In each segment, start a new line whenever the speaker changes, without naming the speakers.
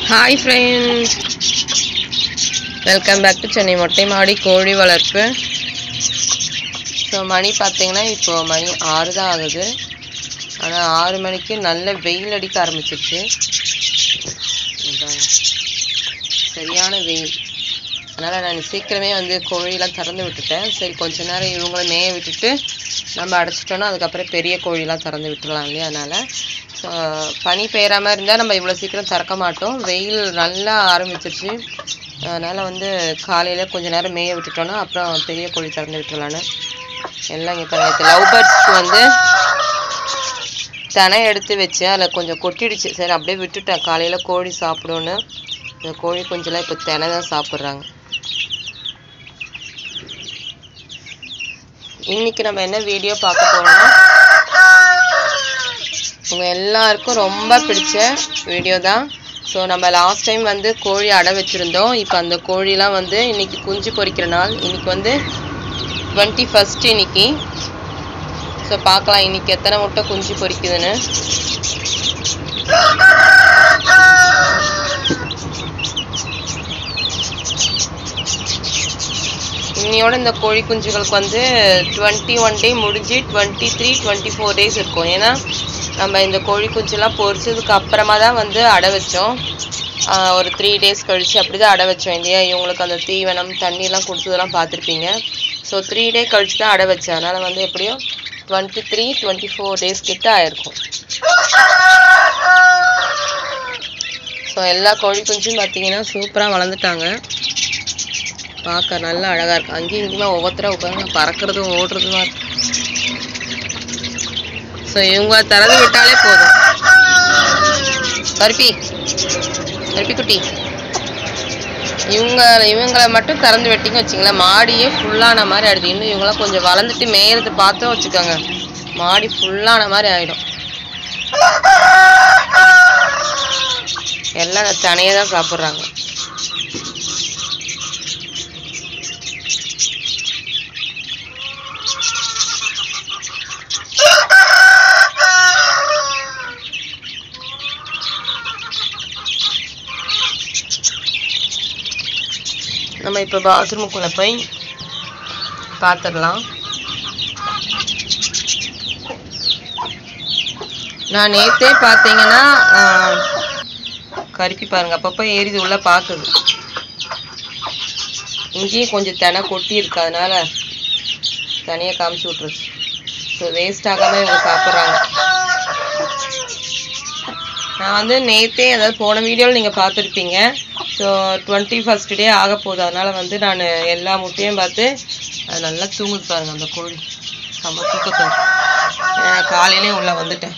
Hi friends welcome back to Chennai மொட்டை மாடி கோழி வளர்ப்பு ஸோ மணி பார்த்தீங்கன்னா இப்போ மணி ஆறு தான் ஆகுது ஆனால் ஆறு மணிக்கு நல்ல வெயில் அடிக்க ஆரம்பிச்சிருச்சு அதான் சரியான வெயில் அதனால் நான் சீக்கிரமே வந்து கோழிலாம் திறந்து விட்டுட்டேன் சரி கொஞ்ச நேரம் இவங்கள மேய விட்டுட்டு நம்ம அடைச்சிட்டோன்னா அதுக்கப்புறம் பெரிய கோழிலாம் திறந்து விட்டுறலாம் இல்லையா அதனால் ஸோ பனி பெய்கிற மாதிரி இருந்தால் நம்ம இவ்வளோ சீக்கிரம் திறக்க மாட்டோம் வெயில் நல்லா ஆரம்பிச்சிருச்சு அதனால் வந்து காலையில் கொஞ்ச நேரம் மேய விட்டுட்டோன்னா அப்புறம் பெரிய கோழி திறந்து விட்டுறலான்னு எல்லாம் இங்கே பாருங்க லவ் பேர்ட்ஸ்க்கு வந்து தினை எடுத்து வச்சேன் அதில் கொஞ்சம் கொட்டிடுச்சு சரி அப்படியே விட்டுட்டேன் காலையில் கோழி சாப்பிடுன்னு இந்த கோழி குஞ்செல்லாம் இப்போ தினை தான் சாப்பிட்றாங்க இன்னைக்கு நம்ம என்ன வீடியோ பார்க்க போறோம்னா உங்க எல்லாருக்கும் ரொம்ப பிடிச்ச வீடியோ தான் ஸோ நம்ம லாஸ்ட் டைம் வந்து கோழி அடை வச்சுருந்தோம் இப்போ அந்த கோழிலாம் வந்து இன்னைக்கு குஞ்சு பொரிக்கிற நாள் இன்னைக்கு வந்து டுவெண்ட்டி ஃபஸ்ட் இன்னைக்கு ஸோ பார்க்கலாம் இன்னைக்கு எத்தனை முட்டை குஞ்சு பொரிக்குதுன்னு இன்னையோட இந்த கோழி குஞ்சுகளுக்கு வந்து டுவெண்ட்டி ஒன் டே முடிஞ்சு twenty three twenty four days இருக்கும் ஏன்னா நம்ம இந்த கோழி குஞ்செல்லாம் பொரிச்சதுக்கு அப்புறமா தான் வந்து அடை வச்சோம் ஆஹ் ஒரு த்ரீ டேஸ் கழிச்சு அப்படி தான் அடை வச்சோம் இல்லையா இவங்களுக்கு அந்த தீவனம் தண்ணியெல்லாம் கொடுத்ததெல்லாம் பார்த்துருப்பீங்க ஸோ த்ரீ டே கழிச்சு தான் அடை வச்சேன் அதனால் வந்து எப்படியும் twenty three twenty four days கிட்ட ஆயிருக்கும் ஸோ எல்லா கோழி குஞ்சும் பார்த்தீங்கன்னா சூப்பராக வளர்ந்துட்டாங்க பார்க்க நல்லா அழகா இருக்கு அங்கேயும் இங்கேயுமா ஒவ்வொருத்தரா உட்காந்து பறக்கிறதும் ஓடுறதுமா இருக்கு ஸோ இவங்க திறந்து விட்டாலே போதும் கருப்பி கருப்பி குட்டி இவங்க இவங்களை மட்டும் திறந்து விட்டீங்க வச்சுங்களேன் மாடியே ஃபுல்லான மாதிரி ஆயிடுது இன்னும் இவங்களாம் கொஞ்சம் வளர்ந்துட்டு மேயறது பார்த்தோம் வச்சுக்கோங்க மாடி ஃபுல்லான மாதிரி ஆயிடும் எல்லாம் தனியாக தான் சாப்பிட்றாங்க நம்ம இப்போ பாத்ரூமுக்குள்ளே போய் பார்த்துடலாம் நான் நேத்தே பார்த்தீங்கன்னா ஆஹ், கருப்பி பாருங்க அப்பப்போ ஏறிது உள்ள பார்க்குது இங்கேயும் கொஞ்சம் தினை கொட்டி இருக்கு அதனால தனியாக காமிச்சு விட்ருச்சு ஸோ வேஸ்ட் ஆகாம இவங்க சாப்பிட்றாங்க நான் வந்து நேத்தே அதாவது போன வீடியோவில் நீங்கள் பார்த்துருப்பீங்க ஸோ டுவெண்ட்டி ஃபஸ்ட் டே ஆக போகுது அதனால வந்து நான் எல்லா முட்டையும் பார்த்து அது நல்லா தூங்குது பாருங்க அந்த கோழி செம்ம தூக்கத்தில் ஏன்னா நான் காலையிலே உள்ள வந்துட்டேன்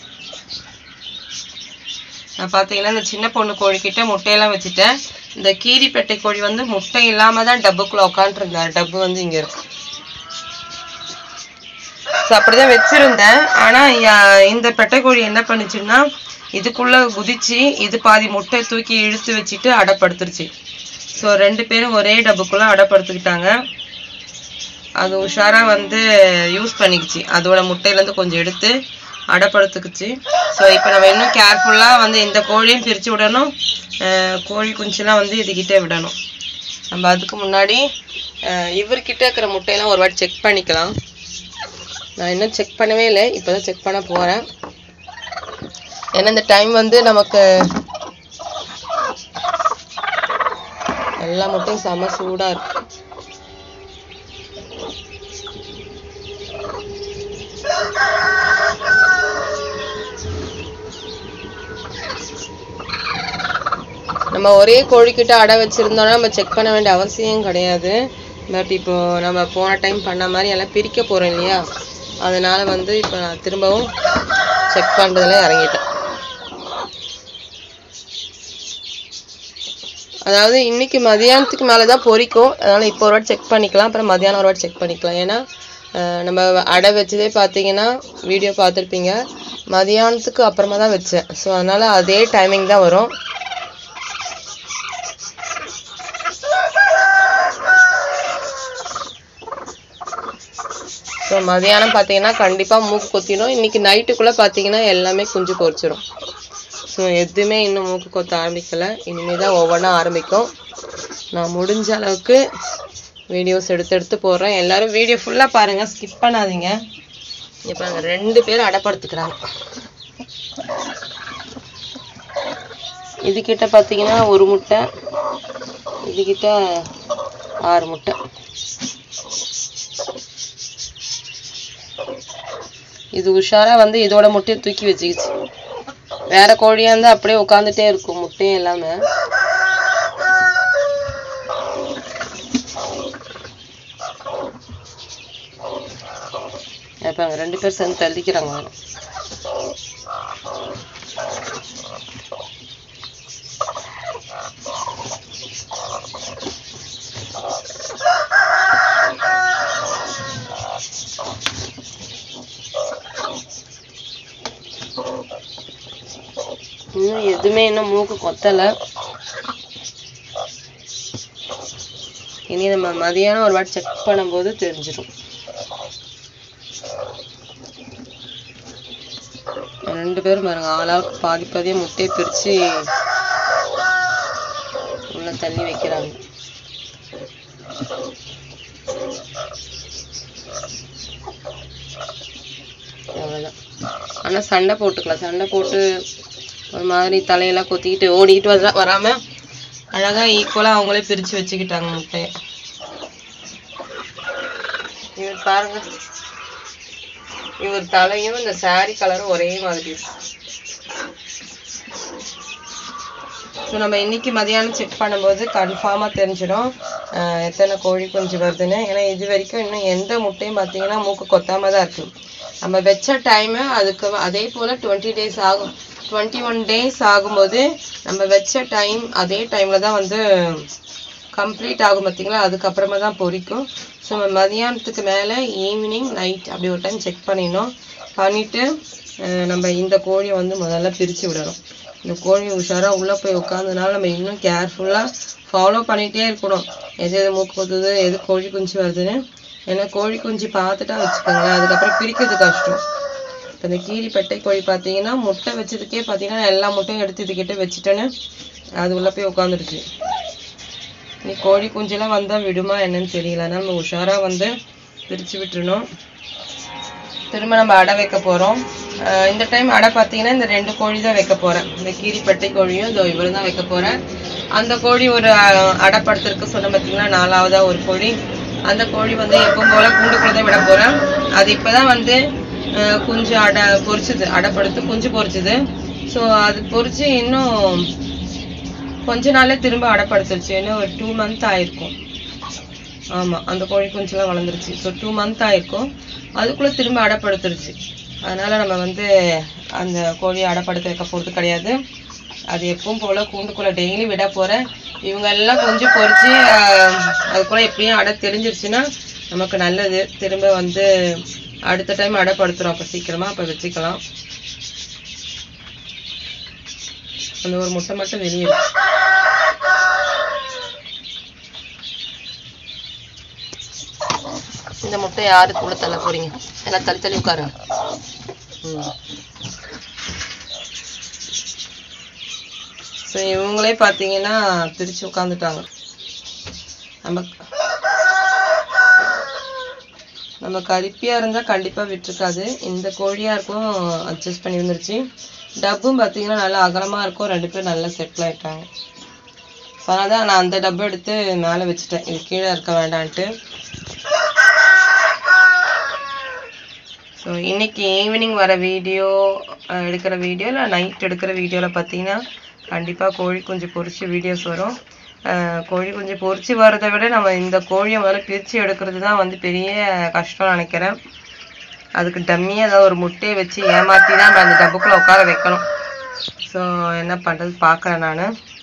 நான் பார்த்தீங்கன்னா இந்த சின்ன பொண்ணு கோழிக்கிட்ட முட்டையெல்லாம் வச்சுட்டேன் இந்த கீரிப்பெட்டை கோழி வந்து முட்டை இல்லாம தான் டப்புக்குள்ள உட்காந்துருந்தாரு டப்பு வந்து இங்க இருக்கு ஸோ அப்படிதான் வச்சிருந்தேன் ஆனா யா- இந்த பெட்டை கோழி என்ன பண்ணுச்சுன்னா இதுக்குள்ள குதிச்சு இது பாதி முட்டை தூக்கி இழுத்து வச்சுட்டு அடைப்படுத்துருச்சு ஸோ ரெண்டு பேரும் ஒரே டப்புக்குள்ள அடைப்படுத்திக்கிட்டாங்க அது உஷாரா வந்து யூஸ் பண்ணிக்கிச்சு அதோட முட்டையிலேருந்து கொஞ்சம் எடுத்து அடைப்படுத்துக்குச்சு ஸோ இப்போ நம்ம இன்னும் கேர்ஃபுல்லாக வந்து இந்த கோழியும் பிரித்து விடணும் அஹ் கோழி குஞ்செல்லாம் வந்து இதுகிட்டே விடணும் நம்ம அதுக்கு முன்னாடி அஹ் இவர்கிட்ட இருக்கிற முட்டையெல்லாம் ஒரு வாட்டி செக் பண்ணிக்கலாம் நான் இன்னும் செக் பண்ணவே இல்லை இப்போ தான் செக் பண்ண போகிறேன் ஏன்னா இந்த டைம் வந்து நமக்கு எல்லா முட்டையும் செம சூடாக இருக்கு நம்ம ஒரே கோழிக்கிட்ட அடை வச்சிருந்தோம்னா நம்ம செக் பண்ண வேண்டிய அவசியம் கிடையாது பட் இப்போ நம்ம போன டைம் பண்ண மாதிரி எல்லாம் பிரிக்க போறோம் இல்லையா அதனால வந்து இப்போ நான் திரும்பவும் செக் பண்றதுல இறங்கிட்டேன் அதாவது இன்னைக்கு மதியானத்துக்கு மேலே தான் பொரிக்கும் அதனால இப்போ ஒரு வாட்டி செக் பண்ணிக்கலாம் அப்புறம் மதியானம் ஒரு வாட்டி செக் பண்ணிக்கலாம் ஏன்னா அஹ், நம்ம அடை வச்சதே பார்த்தீங்கன்னா வீடியோ பார்த்துருப்பீங்க மதியானத்துக்கு அப்புறமா தான் வச்சேன் ஸோ அதனால அதே டைமிங் தான் வரும் ஸோ மதியானம் பார்த்தீங்கன்னா கண்டிப்பாக மூக்கு கொத்திடும் இன்னைக்கு நைட்டுக்குள்ளே பார்த்தீங்கன்னா எல்லாமே குஞ்சு பொரிச்சிரும் ஸோ ஸோ எதுவுமே இன்னும் மூக்கு கொத்த ஆரம்பிக்கலை இனிமேல் தான் ஒவ்வொன்றா ஆரம்பிக்கும் நான் முடிஞ்ச அளவுக்கு வீடியோஸ் எடுத்து எடுத்து போடுறேன் எல்லாரும் வீடியோ ஃபுல்லாக பாருங்கள் ஸ்கிப் பண்ணாதீங்க இப்போ அங்கே ரெண்டு பேரும் அடப்படுத்துக்கிறாங்க இதுகிட்ட பார்த்தீங்கன்னா ஒரு முட்டை இதுகிட்ட ஆறு முட்டை இது உஷாரா வந்து இதோட முட்டையை தூக்கி வச்சுக்கிச்சு வேற கோழியா இருந்தா அப்படியே உட்காந்துட்டே இருக்கும் முட்டையும் எல்லாமே இப்ப அங்க ரெண்டு பேர் சேர்ந்து தள்ளிக்கிறாங்க வேற. இன்னும் எதுவுமே இன்னும் மூக்கு கொத்தல இனி நம்ம மதியானம் ஒரு வாட்டி செக் பண்ணும்போது தெரிஞ்சிடும் ரெண்டு பேரும் பாருங்க ஆளாளுக்கு பாதி பாதியா முட்டையை பிரிச்சு உள்ள தள்ளி வைக்கிறாங்க அவ்வளவுதான் ஆனா சண்டை போட்டுக்கலாம் சண்டை போட்டு ஒரு மாதிரி தலையெல்லாம் கொத்திக்கிட்டு ஓடிக்கிட்டு வர வராம அழகா ஈக்குவலா அவங்களே பிரிச்சு வச்சுக்கிட்டாங்க முட்டைய இவர் பாருங்க இவர் தலையும் இந்த saree கலரும் ஒரே மாதிரி ஸோ நம்ம இன்னைக்கு மதியானம் செக் பண்ணும்போது கன்ஃபார்மாக தெரிஞ்சிடும் ஆஹ் எத்தனை கோழி குஞ்சு வருதுன்னு ஏன்னா இது வரைக்கும் இன்னும் எந்த முட்டையும் பார்த்தீங்கன்னா மூக்கு கொத்தாம தான் இருக்கு நம்ம வச்ச டைமு அதுக்கு அதே போல் டுவெண்ட்டி டேஸ் ஆகும் டுவெண்ட்டி ஒன் டேஸ் ஆகும்போது நம்ம வச்ச டைம் அதே டைமில் தான் வந்து கம்ப்ளீட் ஆகும் பார்த்தீங்களா அதுக்கப்புறமா தான் பொரிக்கும் ஸோ மதியானத்துக்கு மேலே ஈவினிங் நைட் அப்படி ஒரு டைம் செக் பண்ணிடணும் பண்ணிவிட்டு நம்ம இந்த கோழியை வந்து முதல்ல பிரித்து விடணும் இந்த கோழி உஷாராக உள்ளே போய் உட்காந்ததுனால நம்ம இன்னும் கேர்ஃபுல்லாக ஃபாலோ பண்ணிகிட்டே இருக்கணும் எது எது மூக்கு கொத்துது எது கோழி குஞ்சு வருதுன்னு ஏன்னா கோழி குஞ்சு பார்த்துட்டா வச்சுக்கோங்களேன் அதுக்கப்புறம் பிரிக்கிறது கஷ்டம் இப்போ இந்த கீரி பெட்டை கோழி பார்த்தீங்கன்னா முட்டை வச்சதுக்கே பார்த்தீங்கன்னா எல்லா முட்டையும் எடுத்து இதுக்கிட்ட வச்சுட்டேன்னு அது உள்ளே போய் உட்காந்துருச்சு நீ கோழி குஞ்செல்லாம் வந்தால் விடுமா என்னன்னு தெரியல அதனால நம்ம உஷாராக வந்து பிரித்து விட்டுறணும் திரும்ப நம்ம அடை வைக்க போகிறோம் இந்த டைம் அடை பார்த்தீங்கன்னா இந்த ரெண்டு கோழி தான் வைக்க போகிறேன் இந்த கீரிப்பட்டை கோழியும் இதோ இவரு தான் வைக்க போகிறேன் அந்த கோழி ஒரு அஹ், அடைப்படுத்திருக்கு சொன்ன பார்த்தீங்கன்னா நாலாவதா ஒரு கோழி அந்த கோழி வந்து எப்பவும் போல கூண்டுக்குள்ள தான் விட போகிறேன் அது இப்போ தான் வந்து அஹ், குஞ்சு அடை பொரிச்சுது அடைப்படுத்து குஞ்சு பொரிச்சுது ஸோ அது பொரிச்சு இன்னும் கொஞ்ச நாள்ல திரும்ப அடைப்படுத்துருச்சு இன்னும் ஒரு டூ மந்த் ஆயிருக்கும் ஆமா அந்த கோழி குஞ்செல்லாம் வளர்ந்துருச்சு ஸோ டூ மந்த் ஆயிருக்கும் அதுக்குள்ள திரும்ப அடைப்படுத்துருச்சு அதனால நம்ம வந்து அந்த கோழியை அடைப்படுத்த வைக்க போறது கிடையாது அது எப்பவும் போல கூண்டுக்குள்ள டெய்லி விட போறேன் இவங்க எல்லாம் கொஞ்சம் பொரிச்சு ஆஹ், அதுக்குள்ள எப்படியும் அடை தெரிஞ்சிருச்சுன்னா நமக்கு நல்லது திரும்ப வந்து அடுத்த டைம் அடைப்படுத்துறோம் அப்ப சீக்கிரமா அப்ப வச்சுக்கலாம் அந்த ஒரு முட்டை மட்டும் வெளியே இருக்கு. இந்த முட்டை யாரு கூட தள்ள போறீங்க எல்லாம் தள்ளி தள்ளி உட்காரு ஸோ இவங்களே பார்த்தீங்கன்னா பிரிச்சு உட்காந்துட்டாங்க நம்ம நம்ம கரிப்பியா இருந்தா கண்டிப்பா விட்டுருக்காது இந்த கோழியா இருக்கும் அட்ஜஸ்ட் பண்ணி வந்துருச்சு டப்பும் பார்த்தீங்கன்னா நல்லா அகலமா இருக்கும் ரெண்டு பேரும் நல்லா செட்டில் ஆயிட்டாங்க ஸோ அதான் நான் அந்த டப்பு எடுத்து மேலே வச்சுட்டேன் இது கீழே இருக்க வேண்டான்ட்டு ஸோ இன்னைக்கு ஈவினிங் வர வீடியோ எடுக்கிற வீடியோ இல்லை நைட் எடுக்கிற வீடியோவில் பார்த்தீங்கன்னா கண்டிப்பாக கோழி குஞ்சு பொரிச்சு வீடியோஸ் வரும் அஹ் கோழி குஞ்சு பொரிச்சு வர்றதை விட நம்ம இந்த கோழியை முதல்ல பிரித்து எடுக்கிறது தான் வந்து பெரிய கஷ்டம் நினைக்கிறேன் அதுக்கு டம்மியாக ஏதாவது ஒரு முட்டையை வச்சு ஏமாற்றி தான் நம்ம அந்த டப்புக்குள்ளே உட்கார வைக்கணும் ஸோ என்ன பண்ணுறது பார்க்குறேன் நான்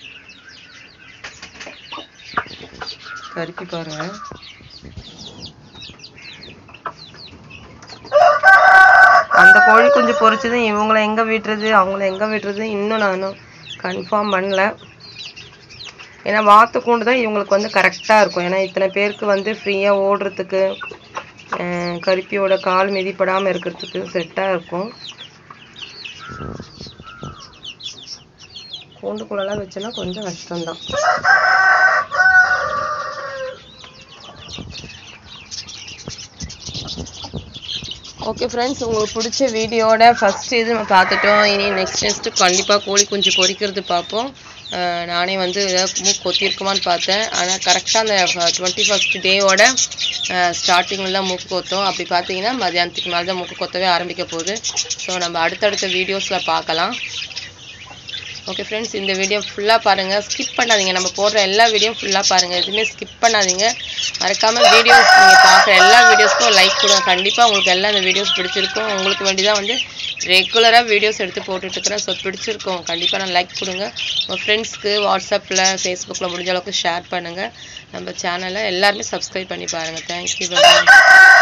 கருப்பி பாருங்க அந்த கோழி குஞ்சு பொரிச்சதும் இவங்கள எங்க விடுறது அவங்கள எங்க விடுறது இன்னும் நானும் கன்ஃபார்ம் பண்ணல ஏன்னா வாத்து கூண்டு தான் இவங்களுக்கு வந்து கரெக்டாக இருக்கும் ஏன்னா இத்தனை பேருக்கு வந்து ஃப்ரீயாக ஓடுறதுக்கு அஹ் கருப்பியோட கால் மிதிப்படாமல் இருக்கிறதுக்கு செட்டாக இருக்கும் கூண்டுக்குள்ளெல்லாம் வச்சோன்னா கொஞ்சம் கஷ்டம்தான் ஓகே ஃப்ரெண்ட்ஸ் உங்களுக்கு பிடிச்ச வீடியோட ஃபர்ஸ்ட் இது நம்ம பார்த்துட்டோம் இனி நெக்ஸ்ட் நெக்ஸ்ட்டு கண்டிப்பாக கோழி குஞ்சு பொரிக்கிறது பார்ப்போம் அஹ் நானே வந்து ஏதாவது மூக்கு கொத்திருக்குமான்னு பார்த்தேன் ஆனால் கரெக்டாக அந்த டுவெண்ட்டி ஃபஸ்ட் டேவோட ஸ்டார்டிங்கில் தான் மூக்கு கொத்தும் அப்படி பார்த்தீங்கன்னா மதியானத்துக்கு மேலே தான் மூக்கு கொத்தவே ஆரம்பிக்க போகுது ஸோ நம்ம அடுத்தடுத்த வீடியோஸில் பார்க்கலாம் ஓகே ஃப்ரெண்ட்ஸ் இந்த வீடியோ ஃபுல்லாக பாருங்கள் ஸ்கிப் பண்ணாதீங்க நம்ம போடுற எல்லா வீடியோ ஃபுல்லாக பாருங்கள் எதுவுமே ஸ்கிப் பண்ணாதீங்க மறக்காமல் வீடியோஸ் நீங்கள் பார்க்குற எல்லா வீடியோஸ்க்கும் லைக் கொடுங்க கண்டிப்பாக உங்களுக்கு எல்லாம் இந்த வீடியோஸ் பிடிச்சிருக்கும் உங்களுக்கு வேண்டி தான் வந்து ரெகுலராக வீடியோஸ் எடுத்து போட்டுட்ருக்கிறேன் ஸோ பிடிச்சிருக்கும் கண்டிப்பாக நான் லைக் கொடுங்க உங்கள் ஃப்ரெண்ட்ஸ்க்கு வாட்ஸ்அப்பில் ஃபேஸ்புக்கில் முடிஞ்ச அளவுக்கு ஷேர் பண்ணுங்கள் நம்ம சேனலை எல்லாருமே சப்ஸ்கிரைப் பண்ணி பாருங்கள் தேங்க்யூ